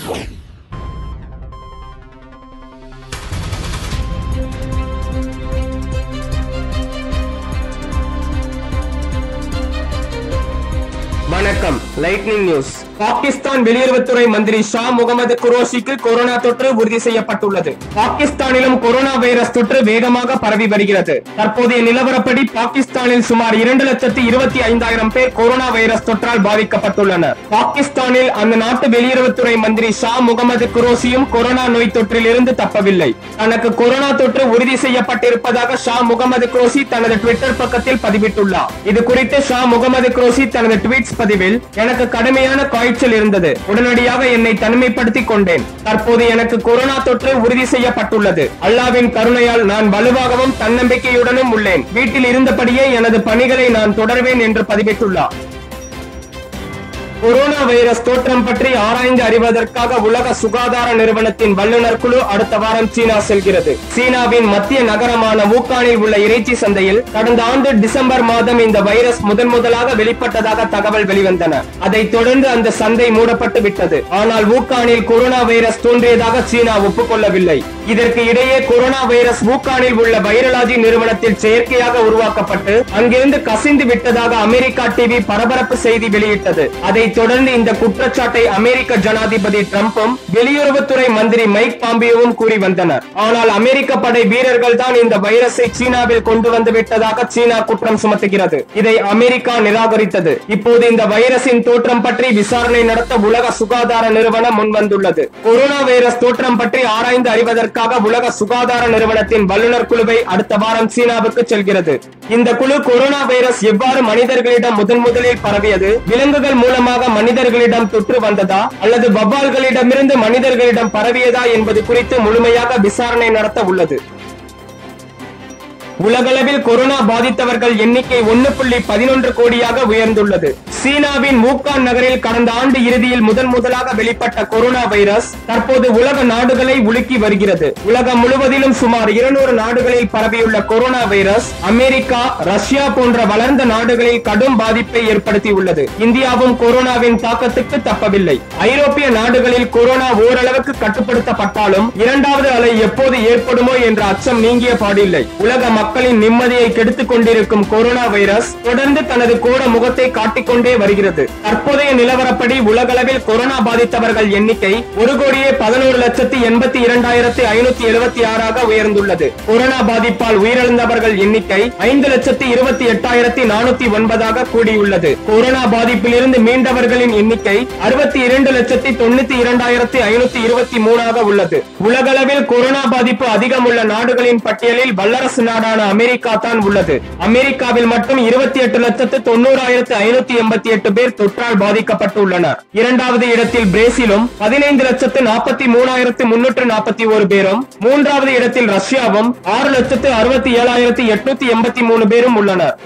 வணக்கம் lightning news Pakistan வெளியுறவுத்துறை மந்திரி ஷா முகமது குரோஷிக்கு கொரோனா தொற்று உறுதி செய்யப்பட்டுள்ளது பாகிஸ்தானிலும் கொரோனா வைரஸ் தொற்று வேகமாக பரவி வருகிறது தற்போதைய நிலவரப்படி பாகிஸ்தானில் சுமார் இரண்டு லட்சத்தி இருபத்தி ஐந்தாயிரம் பேர் கொரோனா வைரஸ் தொற்றால் பாதிக்கப்பட்டுள்ளனர் பாகிஸ்தானில் அந்த நாட்டு வெளியுறவுத்துறை மந்திரி ஷா முகமது குரோஷியும் கொரோனா நோய் தொற்றில் இருந்து தப்பவில்லை தனக்கு கொரோனா தொற்று உறுதி செய்யப்பட்டிருப்பதாக ஷா முகமது குரோஷி தனது ட்விட்டர் பக்கத்தில் பதிவிட்டுள்ளார் இது குறித்து ஷா முகமது குரோஷி தனது ட்வீட்ஸ் பதிவில் எனக்கு கடுமையான காய்ச்சல் இருந்தது உடனடியாக என்னை தனிமைப்படுத்திக் கொண்டேன் தற்போது எனக்கு கொரோனா தொற்று உறுதி செய்யப்பட்டுள்ளது அல்லாவின் கருணையால் நான் வலுவாகவும் தன்னம்பிக்கையுடனும் உள்ளேன் வீட்டில் இருந்தபடியே எனது பணிகளை நான் தொடர்வேன் என்று பதிவிட்டுள்ளார் கொரோனா வைரஸ் தோற்றம் பற்றி ஆராய்ந்து அறிவதற்காக உலக சுகாதார நிறுவனத்தின் வல்லுநர் குழு அடுத்த வாரம் சீனா செல்கிறது சீனாவின் மத்திய நகரமான வூக்கானில் உள்ள இறைச்சி சந்தையில் கடந்த ஆண்டு டிசம்பர் மாதம் இந்த வைரஸ் முதன் முதலாக வெளிப்பட்டதாக தகவல் வெளிவந்தன அதைத் தொடர்ந்து அந்த சந்தை மூடப்பட்டு விட்டது ஆனால் வூக்கானில் கொரோனா வைரஸ் தோன்றியதாக சீனா ஒப்புக்கொள்ளவில்லை இதற்கு இடையே கொரோனா வைரஸ் வூக்கானில் உள்ள வைரலாஜி நிறுவனத்தில் செயற்கையாக உருவாக்கப்பட்டு அங்கிருந்து கசிந்து விட்டதாக அமெரிக்கா டிவி பரபரப்பு செய்தி வெளியிட்டது அதைத் தொடர்ந்து இந்த குற்றச்சாட்டை அமெரிக்க ஜனாதிபதி டிரம்பும் வெளியுறவுத்துறை மந்திரி மைக் பாம்பியோவும் கூறி வந்தனர் ஆனால் அமெரிக்க படை வீரர்கள் தான் இந்த வைரஸை சீனாவில் கொண்டு வந்து விட்டதாக சீனா குற்றம் சுமத்துகிறது இதை அமெரிக்கா நிராகரித்தது இப்போது இந்த வைரஸின் தோற்றம் பற்றி விசாரணை நடத்த உலக சுகாதார நிறுவனம் முன்வந்துள்ளது கொரோனா வைரஸ் தோற்றம் பற்றி ஆராய்ந்து அறிவதற்காக உலக சுகாதார நிறுவனத்தின் வல்லுநர் குழுவை அடுத்த வாரம் சீனாவுக்கு செல்கிறது இந்த குழு கொரோனா வைரஸ் எவ்வாறு மனிதர்களிடம் முதன் முதலில் பரவியது விலங்குகள் மூலமாக மனிதர்களிடம் தொற்று வந்ததா அல்லது வவ்வால்களிடமிருந்து மனிதர்களிடம் பரவியதா என்பது குறித்து முழுமையாக விசாரணை நடத்த உள்ளது உலகளவில் கொரோனா பாதித்தவர்கள் எண்ணிக்கை ஒன்னு புள்ளி பதினொன்று கோடியாக உயர்ந்துள்ளது சீனாவின் வூக்கான் நகரில் கடந்த ஆண்டு இறுதியில் முதன் முதலாக வெளிப்பட்ட கொரோனா வைரஸ் தற்போது உலக நாடுகளை உலுக்கி வருகிறது உலகம் முழுவதிலும் சுமார் இருநூறு நாடுகளில் பரவியுள்ள கொரோனா வைரஸ் அமெரிக்கா ரஷ்யா போன்ற வளர்ந்த நாடுகளில் கடும் பாதிப்பை ஏற்படுத்தியுள்ளது இந்தியாவும் கொரோனாவின் தாக்கத்துக்கு தப்பவில்லை ஐரோப்பிய நாடுகளில் கொரோனா ஓரளவுக்கு கட்டுப்படுத்தப்பட்டாலும் இரண்டாவது அலை எப்போது ஏற்படுமோ என்ற அச்சம் நீங்கிய பாடில்லை உலக மக்களின் நிம்மதியை கெடுத்துக் கொண்டிருக்கும் கொரோனா வைரஸ் தொடர்ந்து தனது கோர முகத்தை காட்டிக்கொண்டே வருகிறது தற்போதைய நிலவரப்படி உலகளவில் கொரோனா பாதித்தவர்கள் எண்ணிக்கை ஒரு கோடியே பதினோரு லட்சத்தி எண்பத்தி இரண்டாயிரத்தி ஐநூத்தி எழுபத்தி ஆறாக உயர்ந்துள்ளது கொரோனா பாதிப்பால் உயிரிழந்தவர்கள் எண்ணிக்கை ஐந்து லட்சத்தி இருபத்தி எட்டாயிரத்தி நானூத்தி ஒன்பதாக கூடியுள்ளது கொரோனா பாதிப்பிலிருந்து மீண்டவர்களின் எண்ணிக்கை அறுபத்தி இரண்டு லட்சத்தி தொண்ணூத்தி இரண்டாயிரத்தி ஐநூத்தி இருபத்தி மூணாக உள்ளது உலகளவில் கொரோனா பாதிப்பு அதிகம் உள்ள நாடுகளின் பட்டியலில் வல்லரசு நாடான அமெரிக்கா தான் உள்ளது அமெரிக்காவில் மட்டும் இருபத்தி எட்டு லட்சத்து தொண்ணூறாயிரத்து ஐநூத்தி எண்பத்தி எட்டு பேர் தொற்றால் பாதிக்கப்பட்டுள்ளனர் இரண்டாவது இடத்தில் பிரேசிலும் பதினைந்து லட்சத்து நாற்பத்தி மூணாயிரத்து முன்னூற்று நாற்பத்தி ஒரு பேரும் மூன்றாவது இடத்தில் ரஷ்யாவும் ஆறு லட்சத்து அறுபத்தி ஏழாயிரத்தி எட்நூத்தி எண்பத்தி மூணு பேரும் உள்ளனர்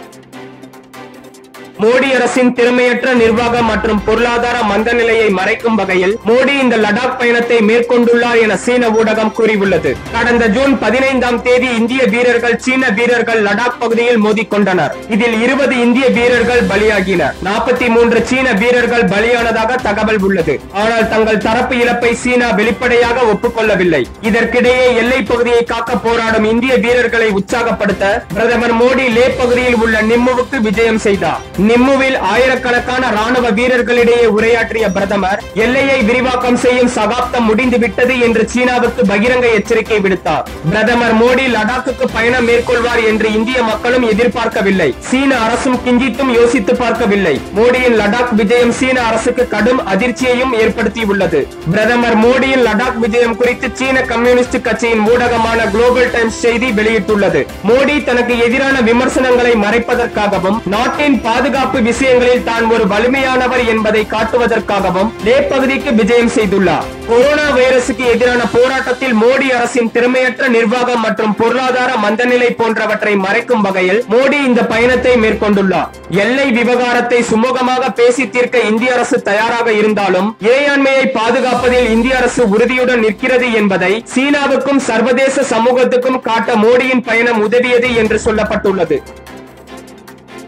மோடி அரசின் திறமையற்ற நிர்வாகம் மற்றும் பொருளாதார மந்த நிலையை மறைக்கும் வகையில் மோடி இந்த லடாக் பயணத்தை மேற்கொண்டுள்ளார் என சீன ஊடகம் கூறியுள்ளது கடந்த ஜூன் பதினைந்தாம் தேதி இந்திய வீரர்கள் சீன வீரர்கள் லடாக் பகுதியில் மோதிக்கொண்டனர் இதில் இருபது இந்திய வீரர்கள் பலியாகினர் நாற்பத்தி மூன்று சீன வீரர்கள் பலியானதாக தகவல் உள்ளது ஆனால் தங்கள் தரப்பு இழப்பை சீனா வெளிப்படையாக ஒப்புக்கொள்ளவில்லை இதற்கிடையே எல்லை பகுதியை காக்க போராடும் இந்திய வீரர்களை உற்சாகப்படுத்த பிரதமர் மோடி லே பகுதியில் உள்ள நிம்முவுக்கு விஜயம் செய்தார் நிம்முவில் ஆயிரக்கணக்கான ராணுவ வீரர்களிடையே உரையாற்றிய பிரதமர் எல்லையை விரிவாக்கம் செய்யும் சகாப்தம் முடிந்துவிட்டது என்று சீனாவுக்கு பகிரங்க எச்சரிக்கை விடுத்தார் பிரதமர் மோடி லடாக்குக்கு பயணம் மேற்கொள்வார் என்று இந்திய மக்களும் எதிர்பார்க்கவில்லை சீன அரசும் கிஞ்சித்தும் யோசித்து பார்க்கவில்லை மோடியின் லடாக் விஜயம் சீன அரசுக்கு கடும் அதிர்ச்சியையும் ஏற்படுத்தியுள்ளது பிரதமர் மோடியின் லடாக் விஜயம் குறித்து சீன கம்யூனிஸ்ட் கட்சியின் ஊடகமான குளோபல் டைம்ஸ் செய்தி வெளியிட்டுள்ளது மோடி தனக்கு எதிரான விமர்சனங்களை மறைப்பதற்காகவும் நாட்டின் பாதுகாப்பு விஷயங்களில் தான் ஒரு வலிமையானவர் என்பதை காட்டுவதற்காகவும் லே பகுதிக்கு விஜயம் செய்துள்ளார் கொரோனா வைரசுக்கு எதிரான போராட்டத்தில் மோடி அரசின் திறமையற்ற நிர்வாகம் மற்றும் பொருளாதார மந்தநிலை போன்றவற்றை மறைக்கும் வகையில் மோடி இந்த பயணத்தை மேற்கொண்டுள்ளார் எல்லை விவகாரத்தை சுமூகமாக பேசி தீர்க்க இந்திய அரசு தயாராக இருந்தாலும் இறையாண்மையை பாதுகாப்பதில் இந்திய அரசு உறுதியுடன் நிற்கிறது என்பதை சீனாவுக்கும் சர்வதேச சமூகத்துக்கும் காட்ட மோடியின் பயணம் உதவியது என்று சொல்லப்பட்டுள்ளது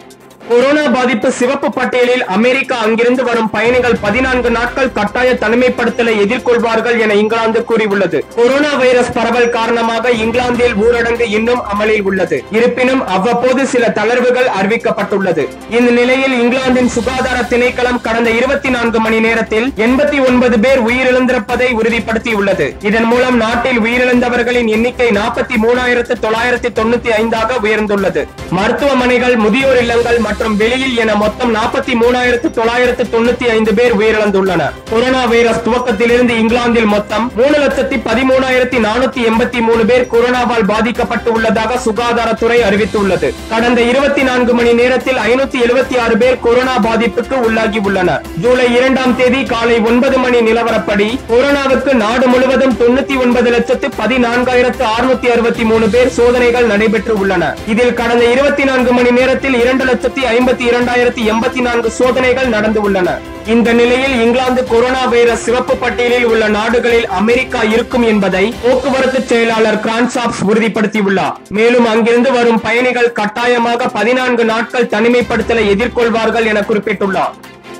கொரோனா பாதிப்பு சிவப்பு பட்டியலில் அமெரிக்கா அங்கிருந்து வரும் பயணிகள் பதினான்கு நாட்கள் கட்டாய தனிமைப்படுத்தலை எதிர்கொள்வார்கள் என இங்கிலாந்து கூறியுள்ளது கொரோனா வைரஸ் பரவல் காரணமாக இங்கிலாந்தில் ஊரடங்கு இன்னும் அமலில் உள்ளது இருப்பினும் அவ்வப்போது சில தளர்வுகள் அறிவிக்கப்பட்டுள்ளது இந்த நிலையில் இங்கிலாந்தின் சுகாதார திணைக்களம் கடந்த இருபத்தி நான்கு மணி நேரத்தில் எண்பத்தி ஒன்பது பேர் உயிரிழந்திருப்பதை உறுதிப்படுத்தியுள்ளது இதன் மூலம் நாட்டில் உயிரிழந்தவர்களின் எண்ணிக்கை நாற்பத்தி மூணாயிரத்து தொள்ளாயிரத்தி தொண்ணூத்தி ஐந்தாக உயர்ந்துள்ளது மருத்துவமனைகள் முதியோர் இல்லங்கள் மற்றும் வெளியில் என மொத்தம் நாற்பத்தி மூணாயிரத்து தொள்ளாயிரத்து தொண்ணூத்தி ஐந்து பேர் உயிரிழந்துள்ளனர் கொரோனா வைரஸ் துவக்கத்திலிருந்து இங்கிலாந்தில் மொத்தம் மூணு லட்சத்தி பதிமூணாயிரத்தி நானூத்தி எண்பத்தி மூணு பேர் கொரோனாவால் பாதிக்கப்பட்டு உள்ளதாக சுகாதாரத்துறை அறிவித்துள்ளது கடந்த இருபத்தி நான்கு மணி நேரத்தில் ஐநூத்தி எழுபத்தி ஆறு பேர் கொரோனா பாதிப்புக்கு உள்ளாகி உள்ளனர் ஜூலை இரண்டாம் தேதி காலை ஒன்பது மணி நிலவரப்படி கொரோனாவுக்கு நாடு முழுவதும் தொண்ணூத்தி ஒன்பது லட்சத்து பதினான்காயிரத்து அறுநூத்தி அறுபத்தி மூணு பேர் சோதனைகள் நடைபெற்று உள்ளன இதில் கடந்த இருபத்தி நான்கு மணி நேரத்தில் இரண்டு லட்சத்தி ஐம்பத்தி இரண்டாயிரத்தி எண்பத்தி நான்கு சோதனைகள் நடந்து உள்ளன இந்த நிலையில் இங்கிலாந்து கொரோனா வைரஸ் சிவப்பு பட்டியலில் உள்ள நாடுகளில் அமெரிக்கா இருக்கும் என்பதை போக்குவரத்து செயலாளர் கிரான்சாப்ஸ் உறுதிப்படுத்தியுள்ளார் மேலும் அங்கிருந்து வரும் பயணிகள் கட்டாயமாக பதினான்கு நாட்கள் தனிமைப்படுத்தலை எதிர்கொள்வார்கள் என குறிப்பிட்டுள்ளார்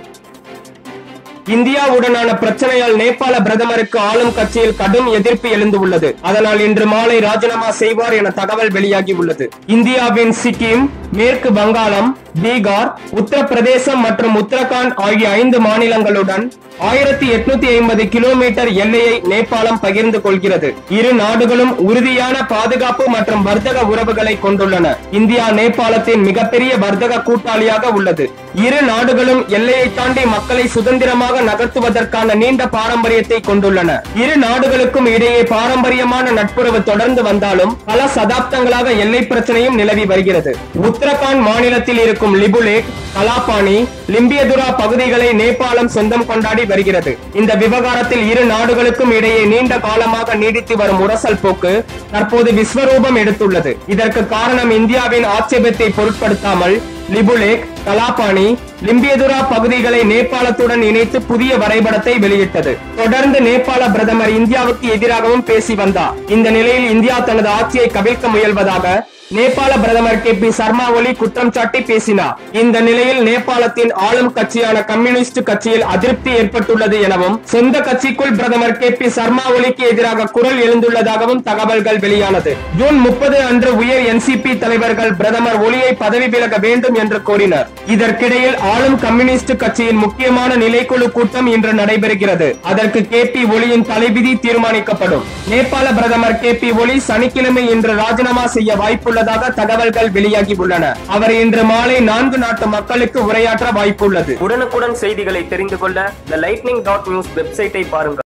இந்தியாவுடனான பிரச்சனையால் நேபாள பிரதமருக்கு ஆளும் கட்சியில் கடும் எதிர்ப்பு எழுந்துள்ளது அதனால் இன்று மாலை ராஜினாமா செய்வார் என தகவல் வெளியாகி உள்ளது இந்தியாவின் சிக்கிம் மேற்கு வங்காளம் பீகார் உத்தரப்பிரதேசம் மற்றும் உத்தரகாண்ட் ஆகிய ஐந்து மாநிலங்களுடன் ஆயிரத்தி எட்நூத்தி ஐம்பது கிலோமீட்டர் எல்லையை நேபாளம் பகிர்ந்து கொள்கிறது இரு நாடுகளும் உறுதியான பாதுகாப்பு மற்றும் வர்த்தக உறவுகளை கொண்டுள்ளன இந்தியா நேபாளத்தின் மிகப்பெரிய வர்த்தக கூட்டாளியாக உள்ளது இரு நாடுகளும் எல்லையை தாண்டி மக்களை சுதந்திரமாக நகர்த்துவதற்கான நீண்ட பாரம்பரியத்தை கொண்டுள்ளன இரு நாடுகளுக்கும் இடையே பாரம்பரியமான நட்புறவு தொடர்ந்து வந்தாலும் பல சதாப்தங்களாக எல்லை பிரச்சனையும் நிலவி வருகிறது உத்தரகாண்ட் மாநிலத்தில் இருக்கும் லிபுலேக் கலாபாணி லிம்பியதுரா பகுதிகளை நேபாளம் சொந்தம் கொண்டாடி வருகிறது இந்த விவகாரத்தில் இரு நாடுகளுக்கும் இடையே நீண்ட காலமாக நீடித்து வரும் உரசல் போக்கு தற்போது விஸ்வரூபம் எடுத்துள்ளது இதற்கு காரணம் இந்தியாவின் ஆட்சேபத்தை பொருட்படுத்தாமல் லிபுலேக் கலாபாணி லிம்பியதுரா பகுதிகளை நேபாளத்துடன் இணைத்து புதிய வரைபடத்தை வெளியிட்டது தொடர்ந்து நேபாள பிரதமர் இந்தியாவுக்கு எதிராகவும் பேசி வந்தார் இந்த நிலையில் இந்தியா தனது ஆட்சியை கவிழ்க்க முயல்வதாக நேபாள பிரதமர் கே பி சர்மா ஒலி குற்றம் சாட்டி பேசினார் இந்த நிலையில் நேபாளத்தின் ஆளும் கட்சியான கம்யூனிஸ்ட் கட்சியில் அதிருப்தி ஏற்பட்டுள்ளது எனவும் சொந்த கட்சிக்குள் பிரதமர் கே பி சர்மா ஒலிக்கு எதிராக குரல் எழுந்துள்ளதாகவும் தகவல்கள் வெளியானது ஜூன் முப்பது அன்று உயர் என்சிபி தலைவர்கள் பிரதமர் ஒலியை பதவி விலக வேண்டும் என்று கோரினர் இதற்கிடையில் ஆளும் கம்யூனிஸ்ட் கட்சியின் முக்கியமான நிலைக்குழு கூட்டம் இன்று நடைபெறுகிறது அதற்கு கே பி ஒலியின் தலைவிதி தீர்மானிக்கப்படும் நேபாள பிரதமர் கே பி ஒலி சனிக்கிழமை இன்று ராஜினாமா செய்ய வாய்ப்புள்ளதாக தகவல்கள் வெளியாகி உள்ளன அவர் இன்று மாலை நான்கு நாட்டு மக்களுக்கு உரையாற்ற வாய்ப்புள்ளது உடனுக்குடன் செய்திகளை தெரிந்து கொள்ள த லைட்னிங் டாட் நியூஸ் வெப்சைட்டை பாருங்கள்